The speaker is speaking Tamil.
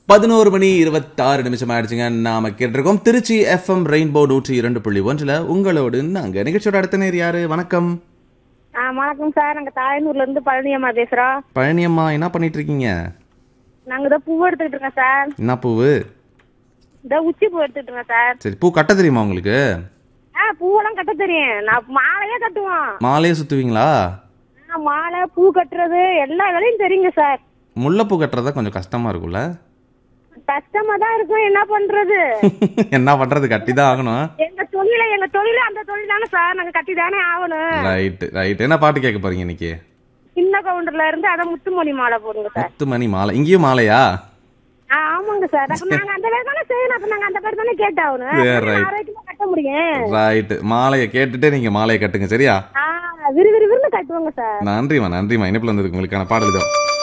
பதினோரு மணி இருபத்தாறு நிமிஷம் ஆயிடுச்சுங்க நாம கேட்டிருக்கோம் திருச்சி எஃப்எம் ரெயின்போ நூற்றி இரண்டு புள்ளி ஒன்றுல உங்களோடு நாங்க நிகழ்ச்சியோட அடுத்த நேர் யாரு வணக்கம் ஆ வணக்கம் சார் நாங்க தாயனூர்ல இருந்து பழனியம்மா பேசுறோம் பழனியம்மா என்ன பண்ணிட்டு இருக்கீங்க நாங்க இதை பூ எடுத்துக்கிட்டு இருக்கோம் சார் என்ன பூவு இந்த உச்சி பூ எடுத்துக்கிட்டு இருக்கோம் சார் சரி பூ கட்ட தெரியுமா உங்களுக்கு ஆ பூவெல்லாம் கட்ட தெரியும் நான் மாலையே கட்டுவோம் மாலையே சுத்துவீங்களா ஆ, மாலை பூ கட்டுறது எல்லா வேலையும் தெரியுங்க சார் முல்லைப்பூ கட்டுறதா கொஞ்சம் கஷ்டமா இருக்கும்ல கஷ்டமா தான் இருக்கும் என்ன பண்றது என்ன பண்றது கட்டி தான் ஆகணும் எங்க தொழில எங்க தொழில அந்த தொழில் தானே சார் நாங்க கட்டி தானே ஆகணும் ரைட் ரைட் என்ன பாட்டு கேட்க போறீங்க இன்னைக்கு சின்ன கவுண்டர்ல இருந்து அதான் முத்துமணி மாலை போடுங்க சார் பத்து மணி மாலை இங்கேயும் மாலையா ஆ, ஆமாங்க சார் அப்ப நாங்க அந்த பேர் தானே செய்யணும் அப்ப நாங்க அந்த பேர் தானே கேட்டாகணும் சரி, அப்ப right. ஆரோக்கியமா கட்ட முடியும் ரைட் மாலையை கேட்டுட்டு நீங்க மாலையை கட்டுங்க சரியா ஆ விறுவிறுவிறுன்னு கட்டுவாங்க சார் நன்றிம்மா நன்றிம்மா இனிப்புல வந்ததுக்கு உங்களுக்கான பாடல் இதோ